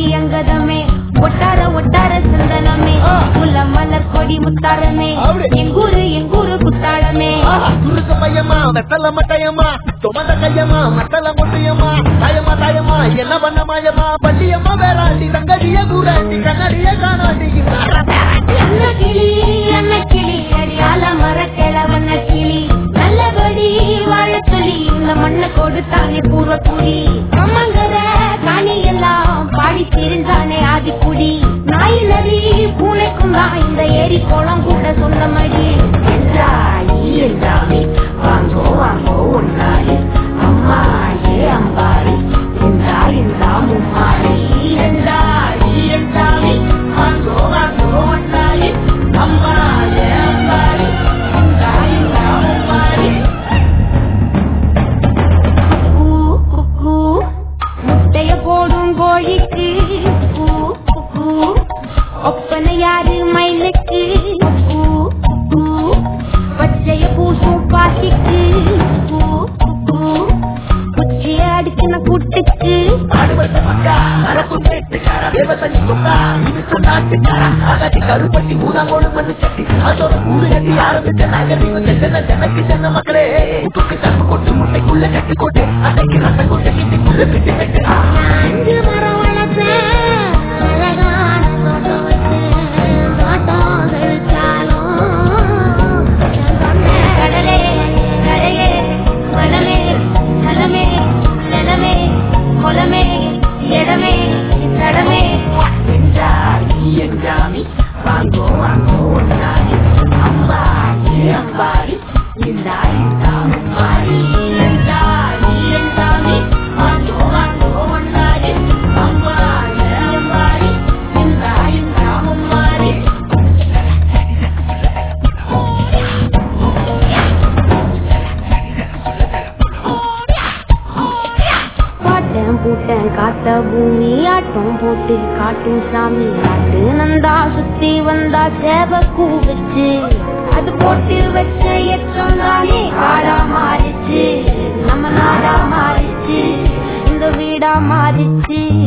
அங்கதமே ஒட்டார ஒட்டார சந்தனமே ஆ. முல்ல மலர் கொடி முத்தாரமே அப்படி. எங்கூரு எங்கூரு குத்தாளமே குறுக்கு பையமா வெத்தல மட்டையம்மா சுமந்த கையம்மா மத்தல முட்டையம்மா தாயம்மா தாயம்மா என்ன பண்ண மாயம்மா பள்ளியம்மா வேறாண்டி தங்கடிய கூடாண்டி கண்ணடிய காணாண்டி அன்ன கிளி அன்ன கிளி அடியால மரக்கிழவண்ண கிளி நல்லபடி வாழ சொல்லி இந்த மண்ணை கொடுத்தானே பூர்வ குடி அம்மங்கர காணி எல்லாம் பாடி திரிந்தானே ஆதிக்குடி நாய் நதி பூனைக்கும் தான் இந்த ஏரி குளம் கூட சொந்தமடி என்றாய் என்றாமே வாங்கோ வாங்கோ ஒன்னாரி அம்மா ஏ அம்பாரி இந்தா இந்தா மும்மாரி என்றாய் என்றாமே வாங்கோ வாங்கோ ஒன்னாரி அம்மா ஏ அம்பாரி இந்தா இந்தா மும்மாரி கூ, குக்கூ, முட்டைய போடும் கோழிக்கு கூ, குக்கூ, ஒப்பனை யாரு மயிலுக்கு கூ, குக்கூ, பச்சைய பூசும் பாட்டிக்கு கூ, குக்கூ, குச்சிய அடுக்கின கூட்டுக்கு ஆடுபட்ட மக்கா அரப்பும் கேட்டுக்காரா தேவசனி கொக்கா இது நாட்டுக்காரா அகதி கருப்பட்டி ஊதாங்கோடு மண்ணு சட்டி அதோட ஊரு கட்டி ஆரம்பிச்ச நாகரிகம் சென்ன ஜனக்கு சென்ன மக்களே உப்புக்கு தப்பு கொட்டு முட்டைக்குள்ள கட்டி கொட்டு அன்னைக்கு ரசம் கொட்டு கிட்டிக்குள்ள பிட்டு கட்டு அஞ்சு மரம் வளர்த்தேன் அழகான தோட்டம் வச்சேன் தோட்டம் செழிச்சாலும் நான் சொன்னேன் கடலே கரையே மனமே நலமே நலமே குலமே இடமே தடமே என்றார் நீ என்றாமி வாங்கோ வாங்கோ ஒன்னாரி அம்மா ஏ அம்பாரி இந்தா இந்தா மும்மாரி என்றார் நீ என்றாமி வாங்கோ வாங்கோ ஒன்னாரி அம்மா ஏ அம்பாரி இந்தா இந்தா மும்மாரி பாட்டம் பூட்டம் காத்த பூமி ஆட்டம் போட்டு காட்டும் சாமி நாட்டு நந்தா சுத்தி வந்தா சேவ கூவச்சு அது போட்டு வச்ச எச்சம் தானே காடா மாறிச்சு நம்ம நாடா மாறிச்சு இந்த வீடா மாறிச்சு